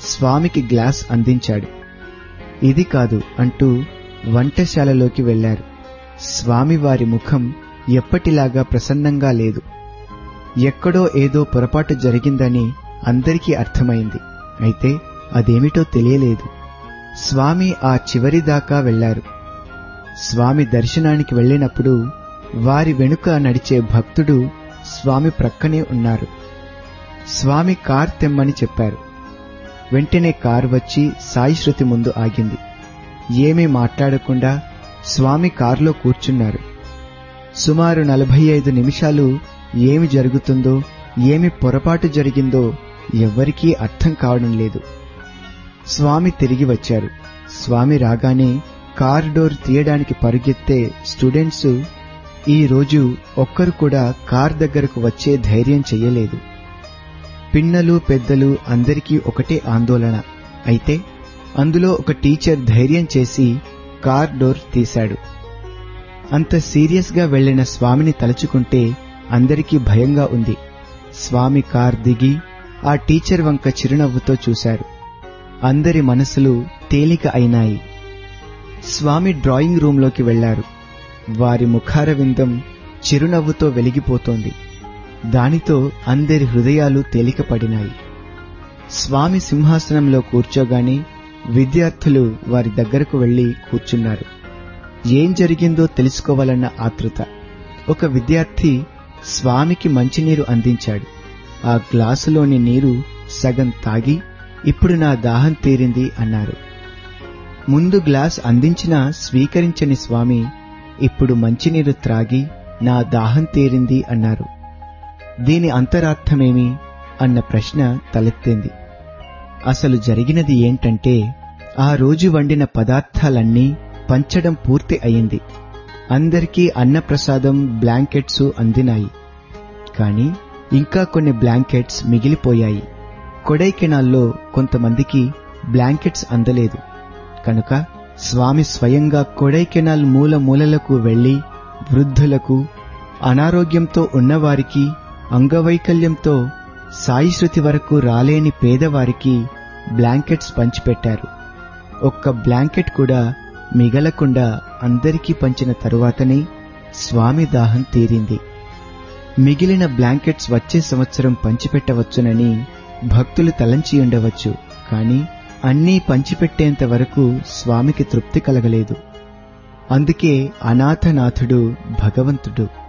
స్వామికి గ్లాస్ అందించాడు ఇది కాదు అంటూ వంటశాలలోకి వెళ్లారు స్వామివారి ముఖం ఎప్పటిలాగా ప్రసన్నంగా లేదు ఎక్కడో ఏదో పొరపాటు జరిగిందని అందరికీ అర్థమైంది అయితే అదేమిటో తెలియలేదు స్వామి ఆ చివరి దాకా వెళ్లారు స్వామి దర్శనానికి వెళ్ళినప్పుడు వారి వెనుక నడిచే భక్తుడు స్వామి ప్రక్కనే ఉన్నారు స్వామి కార్ తెమ్మని చెప్పారు వెంటనే కారు వచ్చి సాయి శృతి ముందు ఆగింది ఏమీ మాట్లాడకుండా స్వామి కారులో కూర్చున్నారు సుమారు నలభై ఐదు నిమిషాలు ఏమి జరుగుతుందో ఏమి పొరపాటు జరిగిందో ఎవ్వరికీ అర్థం కావడం లేదు స్వామి తిరిగి వచ్చారు స్వామి రాగానే కార్ డోర్ తీయడానికి పరుగెత్తే స్టూడెంట్స్ ఈ రోజు ఒక్కరు కూడా కార్ దగ్గరకు వచ్చే ధైర్యం చెయ్యలేదు పిన్నలు పెద్దలు అందరికీ ఒకటే ఆందోళన అయితే అందులో ఒక టీచర్ ధైర్యం చేసి కార్ డోర్ తీశాడు అంత సీరియస్ గా వెళ్లిన స్వామిని తలుచుకుంటే అందరికీ భయంగా ఉంది స్వామి కార్ దిగి ఆ టీచర్ వంక చిరునవ్వుతో చూశారు అందరి మనసులు తేలిక అయినాయి స్వామి డ్రాయింగ్ రూంలోకి వెళ్లారు వారి ముఖార విందం చిరునవ్వుతో వెలిగిపోతోంది దానితో అందరి హృదయాలు తేలికపడినాయి స్వామి సింహాసనంలో కూర్చోగానే విద్యార్థులు వారి దగ్గరకు వెళ్లి కూర్చున్నారు ఏం జరిగిందో తెలుసుకోవాలన్న ఆతృత ఒక విద్యార్థి స్వామికి మంచినీరు అందించాడు ఆ గ్లాసులోని నీరు సగం తాగి ఇప్పుడు నా దాహం తీరింది అన్నారు ముందు గ్లాస్ అందించినా స్వీకరించని స్వామి ఇప్పుడు మంచినీరు త్రాగి నా దాహం తీరింది అన్నారు దీని అంతరార్థమేమి అన్న ప్రశ్న తలెత్తింది అసలు జరిగినది ఏంటంటే ఆ రోజు వండిన పదార్థాలన్నీ పంచడం పూర్తి అయింది అందరికీ అన్నప్రసాదం బ్లాంకెట్స్ అందినాయి కాని ఇంకా కొన్ని బ్లాంకెట్స్ మిగిలిపోయాయి కొడైకెనాల్లో కొంతమందికి బ్లాంకెట్స్ అందలేదు కనుక స్వామి స్వయంగా కొడైకెనాల్ మూల మూలలకు వెళ్లి వృద్ధులకు అనారోగ్యంతో ఉన్నవారికి అంగవైకల్యంతో సాయి శృతి వరకు రాలేని పేదవారికి బ్లాంకెట్స్ పంచిపెట్టారు ఒక్క బ్లాంకెట్ కూడా మిగలకుండా అందరికీ పంచిన తరువాతనే స్వామి దాహం తీరింది మిగిలిన బ్లాంకెట్స్ వచ్చే సంవత్సరం పంచిపెట్టవచ్చునని భక్తులు తలంచి ఉండవచ్చు కాని అన్నీ పంచిపెట్టేంత వరకు స్వామికి తృప్తి కలగలేదు అందుకే అనాథనాథుడు భగవంతుడు